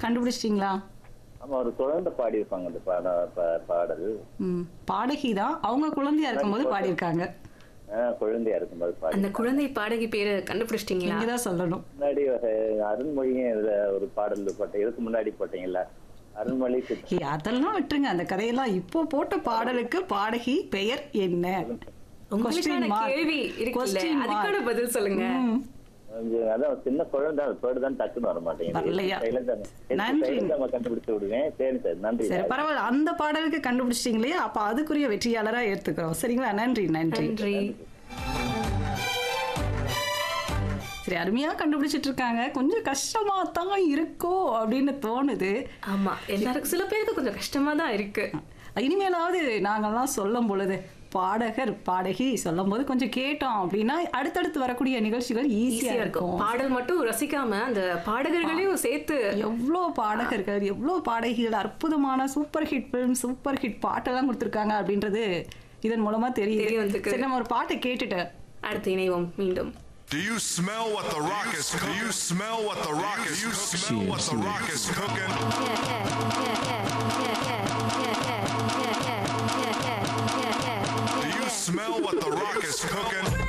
கண்டுபிடிச்சிட்டீங்களா ஆமா ஒரு குழந்தை பாடியிருப்பாங்க அந்த பாட பா- பாடல் ம் பாடகி தான் அவங்க குழந்தையா இருக்கும்போது பாடியிருக்காங்க ஆஹ் குழந்தையா இருக்கும்போது பாடி அந்த குழந்தை பாடகி பேரு கண்டுபிடிச்சிட்டீங்களா நீங்க தான் சொல்லணும் முன்னாடி ஒரு அருண்மொழியும் இதுல ஒரு பாடல் போட்டேன் இதுக்கு முன்னாடி போட்டீங்கல்ல அருண்மொழி சித்- ஏய், அதெல்லாம் விட்டுருங்க அந்த கதையெல்லாம் இப்போ போட்ட பாடலுக்கு பாடகி பெயர் என்ன உங்களுக்கான Question mark. கேள்வி இருக்குல்ல Question mark. அதுக்கான பதில் சொல்லுங்க ம். கொஞ்சம் அதான் சின்ன குழந்தை அது பேர்டு தான் டக்குன்னு வர வரலையா? மாட்டேங்குது நன்றி. நம்ம கண்டுபிடிச்சு விடுவேன் சரி சார் நன்றி சரி பரவாயில்ல அந்த பாடலுக்கு கண்டுபிடிச்சிட்டீங்க இல்லையா அப்ப அதுக்குரிய வெற்றியாளரா ஏத்துக்கிறோம் சரிங்களா நன்றி நன்றி நன்றி சரி அருமையா கண்டுபிடிச்சிட்டு இருக்காங்க கொஞ்சம் கஷ்டமா தான் இருக்கோ அப்படின்னு தோணுது ஆமா எல்லாருக்கும் சில பேருக்கு கொஞ்சம் கஷ்டமா தான் இருக்கு இனிமேலாவது நாங்கெல்லாம் சொல்லும் பொழுது பாடகர் பாடகி சொல்லும் போது கொஞ்சம் கேட்டோம் அப்படின்னா அடுத்தடுத்து வரக்கூடிய நிகழ்ச்சிகள் ஈஸியா ஈஸியா இருக்கும் இருக்கும் பாடல் மட்டும் ரசிக்காம அந்த பாடகர்களையும் சேர்த்து எவ்வளோ பாடகர்கள் எவ்வளோ பாடகிகள் அற்புதமான super hit film super hit பாட்டெல்லாம் கொடுத்துருக்காங்க அப்படின்றது இதன் மூலமா தெரிய தெரியுது வந்திருக்கு. சரி நம்ம ஒரு பாட்டை கேட்டுட்டு அடுத்து இணைவோம் மீண்டும் Do you smell what the rock is cooking? Do you smell what the rock is cooking? Do you smell what the rock is cooking? Do you smell what the rock is cooking?